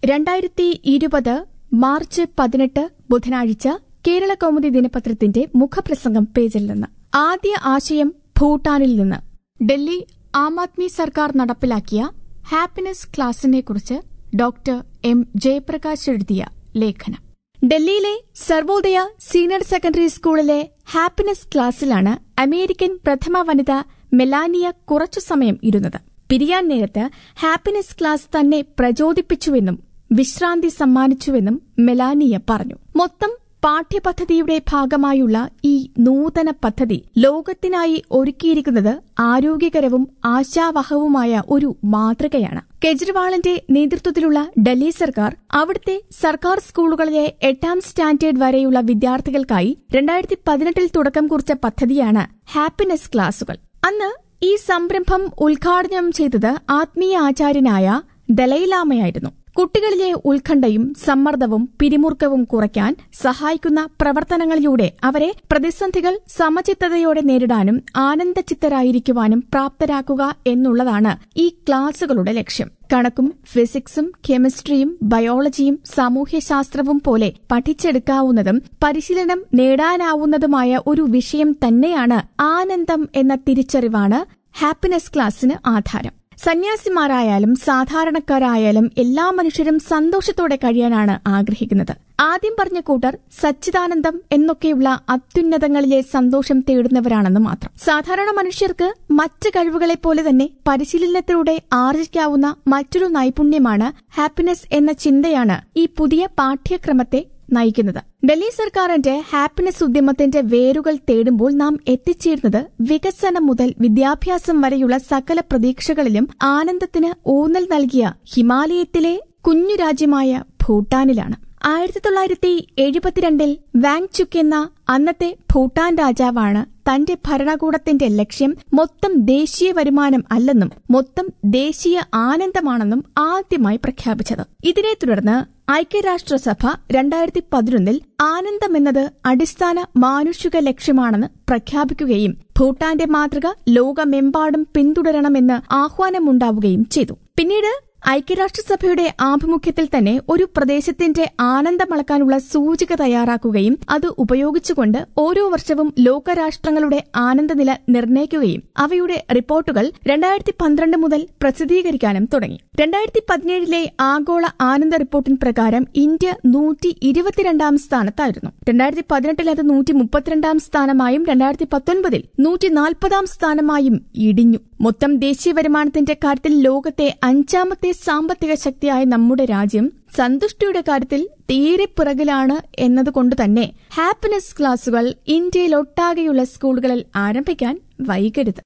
രണ്ടായിരത്തി ഇരുപത് മാർച്ച് പതിനെട്ട് ബുധനാഴ്ച കേരള കൗമുദി ദിനപത്രത്തിന്റെ മുഖപ്രസംഗം പേജിൽ നിന്ന് ആദ്യ ആശയം ഭൂട്ടാനിൽ നിന്ന് ഡൽഹി ആം ആദ്മി സർക്കാർ നടപ്പിലാക്കിയ ഹാപ്പിനെസ് ക്ലാസിനെക്കുറിച്ച് ഡോക്ടർ എം ജയപ്രകാശ് എഴുതിയ ലേഖനം ഡൽഹിയിലെ സർവോദയ സീനിയർ സെക്കൻഡറി സ്കൂളിലെ ഹാപ്പിനെസ് ക്ലാസ്സിലാണ് അമേരിക്കൻ പ്രഥമ വനിത മെലാനിയ കുറച്ചു സമയം ഇരുന്നത് പിരിയാൻ നേരത്ത് ഹാപ്പിനെസ് ക്ലാസ് തന്നെ പ്രചോദിപ്പിച്ചുവെന്നും വിശ്രാന്തി സമ്മാനിച്ചുവെന്നും മെലാനിയ പറഞ്ഞു മൊത്തം പാഠ്യപദ്ധതിയുടെ ഭാഗമായുള്ള ഈ നൂതന പദ്ധതി ലോകത്തിനായി ഒരുക്കിയിരിക്കുന്നത് ആരോഗ്യകരവും ആശാവഹവുമായ ഒരു മാതൃകയാണ് കെജ്രിവാളിന്റെ നേതൃത്വത്തിലുള്ള ഡൽഹി സർക്കാർ അവിടുത്തെ സർക്കാർ സ്കൂളുകളിലെ എട്ടാം സ്റ്റാൻഡേർഡ് വരെയുള്ള വിദ്യാർത്ഥികൾക്കായി രണ്ടായിരത്തി പതിനെട്ടിൽ തുടക്കം കുറിച്ച പദ്ധതിയാണ് ഹാപ്പിനെസ് ക്ലാസുകൾ അന്ന് ഈ സംരംഭം ഉദ്ഘാടനം ചെയ്തത് ആത്മീയ ആചാര്യനായ ദലൈലാമയായിരുന്നു കുട്ടികളിലെ ഉത്കണ്ഠയും സമ്മർദ്ദവും പിരിമുറുക്കവും കുറയ്ക്കാൻ സഹായിക്കുന്ന പ്രവർത്തനങ്ങളിലൂടെ അവരെ പ്രതിസന്ധികൾ സമചിത്തതയോടെ നേരിടാനും ആനന്ദചിത്തരായിരിക്കുവാനും പ്രാപ്തരാക്കുക എന്നുള്ളതാണ് ഈ ക്ലാസുകളുടെ ലക്ഷ്യം കണക്കും ഫിസിക്സും കെമിസ്ട്രിയും ബയോളജിയും സാമൂഹ്യശാസ്ത്രവും പോലെ പഠിച്ചെടുക്കാവുന്നതും പരിശീലനം നേടാനാവുന്നതുമായ ഒരു വിഷയം തന്നെയാണ് ആനന്ദം എന്ന തിരിച്ചറിവാണ് ഹാപ്പിനെസ് ക്ലാസ്സിന് ആധാരം സന്യാസിമാരായാലും സാധാരണക്കാരായാലും എല്ലാ മനുഷ്യരും സന്തോഷത്തോടെ കഴിയാനാണ് ആഗ്രഹിക്കുന്നത് ആദ്യം പറഞ്ഞ കൂട്ടർ സച്ചിദാനന്ദം എന്നൊക്കെയുള്ള അത്യുന്നതങ്ങളിലെ സന്തോഷം തേടുന്നവരാണെന്ന് മാത്രം സാധാരണ മനുഷ്യർക്ക് മറ്റ് കഴിവുകളെപ്പോലെ തന്നെ പരിശീലനത്തിലൂടെ ആർജിക്കാവുന്ന മറ്റൊരു നൈപുണ്യമാണ് ഹാപ്പിനെസ് എന്ന ചിന്തയാണ് ഈ പുതിയ പാഠ്യക്രമത്തെ നയിക്കുന്നത് ഡൽഹി സർക്കാരിന്റെ ഹാപ്പിനെസ് ഉദ്യമത്തിന്റെ വേരുകൾ തേടുമ്പോൾ നാം എത്തിച്ചേരുന്നത് വികസനം മുതൽ വിദ്യാഭ്യാസം വരെയുള്ള സകല പ്രതീക്ഷകളിലും ആനന്ദത്തിന് ഊന്നൽ നൽകിയ ഹിമാലയത്തിലെ കുഞ്ഞു രാജ്യമായ ഭൂട്ടാനിലാണ് ആയിരത്തി തൊള്ളായിരത്തി എഴുപത്തിരണ്ടിൽ വാങ്ചുക് എന്ന അന്നത്തെ ഭൂട്ടാൻ രാജാവാണ് തന്റെ ഭരണകൂടത്തിന്റെ ലക്ഷ്യം മൊത്തം ദേശീയ വരുമാനം അല്ലെന്നും മൊത്തം ദേശീയ ആനന്ദമാണെന്നും ആദ്യമായി പ്രഖ്യാപിച്ചത് ഇതിനെ തുടർന്ന് ഐക്യരാഷ്ട്രസഭ രണ്ടായിരത്തി പതിനൊന്നിൽ ആനന്ദമെന്നത് അടിസ്ഥാന മാനുഷിക ലക്ഷ്യമാണെന്ന് പ്രഖ്യാപിക്കുകയും ഭൂട്ടാന്റെ മാതൃക ലോകമെമ്പാടും പിന്തുടരണമെന്ന് ആഹ്വാനമുണ്ടാവുകയും ചെയ്തു പിന്നീട് ഐക്യരാഷ്ട്രസഭയുടെ ആഭിമുഖ്യത്തിൽ തന്നെ ഒരു പ്രദേശത്തിന്റെ ആനന്ദമളക്കാനുള്ള സൂചിക തയ്യാറാക്കുകയും അത് ഉപയോഗിച്ചുകൊണ്ട് ഓരോ വർഷവും ലോകരാഷ്ട്രങ്ങളുടെ ആനന്ദനില നിർണ്ണയിക്കുകയും അവയുടെ റിപ്പോർട്ടുകൾ രണ്ടായിരത്തി പന്ത്രണ്ട് മുതൽ പ്രസിദ്ധീകരിക്കാനും തുടങ്ങി രണ്ടായിരത്തി പതിനേഴിലെ ആഗോള ആനന്ദ റിപ്പോർട്ടിൻ പ്രകാരം ഇന്ത്യ നൂറ്റി ഇരുപത്തിരണ്ടാം സ്ഥാനത്തായിരുന്നു രണ്ടായിരത്തി പതിനെട്ടിൽ അത് നൂറ്റി മുപ്പത്തിരണ്ടാം സ്ഥാനമായും രണ്ടായിരത്തി പത്തൊൻപതിൽ നൂറ്റി നാൽപ്പതാം സ്ഥാനമായും ഇടിഞ്ഞു മൊത്തം ദേശീയ വരുമാനത്തിന്റെ കാര്യത്തിൽ ലോകത്തെ അഞ്ചാമത്തെ സാമ്പത്തിക ശക്തിയായ നമ്മുടെ രാജ്യം സന്തുഷ്ടിയുടെ കാര്യത്തിൽ തീരെ പിറകിലാണ് എന്നതുകൊണ്ട് തന്നെ ഹാപ്പിനെസ് ക്ലാസുകൾ ഇന്ത്യയിലൊട്ടാകെയുള്ള സ്കൂളുകളിൽ ആരംഭിക്കാൻ വൈകരുത്